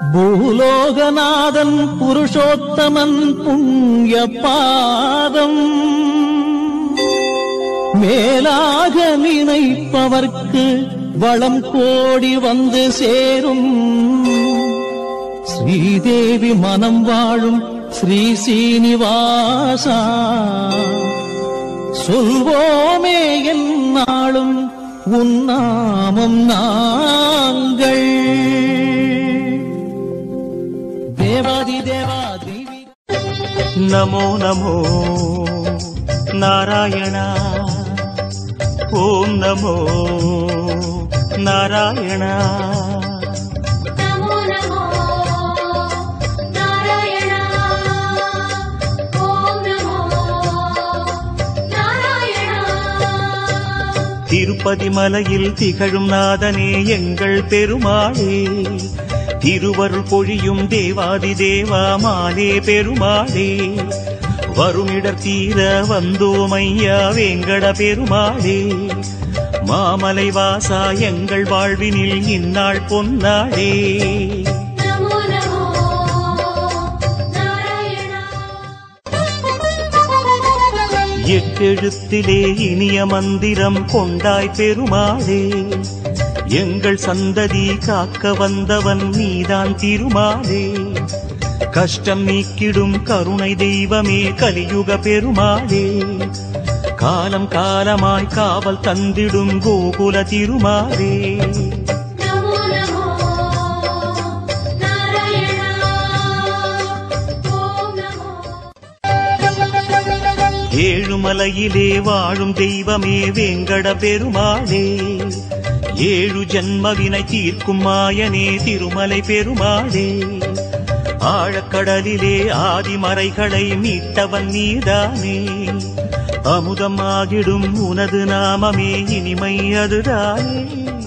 பூலோகநாதன் புருஷோத்தமன் புண்ணிய பாதம் மேலாக நினைப்பவர்க்கு வளம் கோடி வந்து சேரும் ஸ்ரீதேவி மனம் வாழும் ஸ்ரீ சீனிவாசா சொல்வோமே என்னாலும் உன்னாமம் நாங்கள் தேவாதி தேவா தேவி ನಮೋ ನಮೋ ನಾರಾಯಣ ಓಂ ನಮೋ ನಾರಾಯಣ नमो नमो नारायण ॐ नमो नारायण திருப்பதி மலையில் திகழும் நாதனே எங்கள் பெருமாளே திருவருள் பொழியும் தேவாதி தேவா மாலே பெருமாளே வருமிடர் தீர வந்தோமையா வேங்கட பெருமாளே மாமலை வாசா எங்கள் வாழ்வினில் இந்நாள் பொன்னாளே नमो नमो नारायण எட்டெழுத்திலே இனிய மந்திரம் கொண்டாய் பெருமாளே எங்கள் சந்ததி காக்க வந்தவன் நீதான் திருமாலே கஷ்டம் நீக்கிடும் கருணை தெய்வமே கலியுக பெருமாளே காலம் காலமாய் காவல் தந்திடும் கோகுல திருமாலே नमो नमो नारायण ॐ नमो ஏழுமலையிலே வாழும் தெய்வமே வேங்கட பெருமாளே ஏழு ஜன்மவினை தீர்க்கும் மாயனே திருமலை பெருமாளே ஆழக்கடலிலே ஆதிமறைகளை மீட்டவன் நீதானே அமுதமாகிடும் உனது நாமமே இனிமை அதுதானே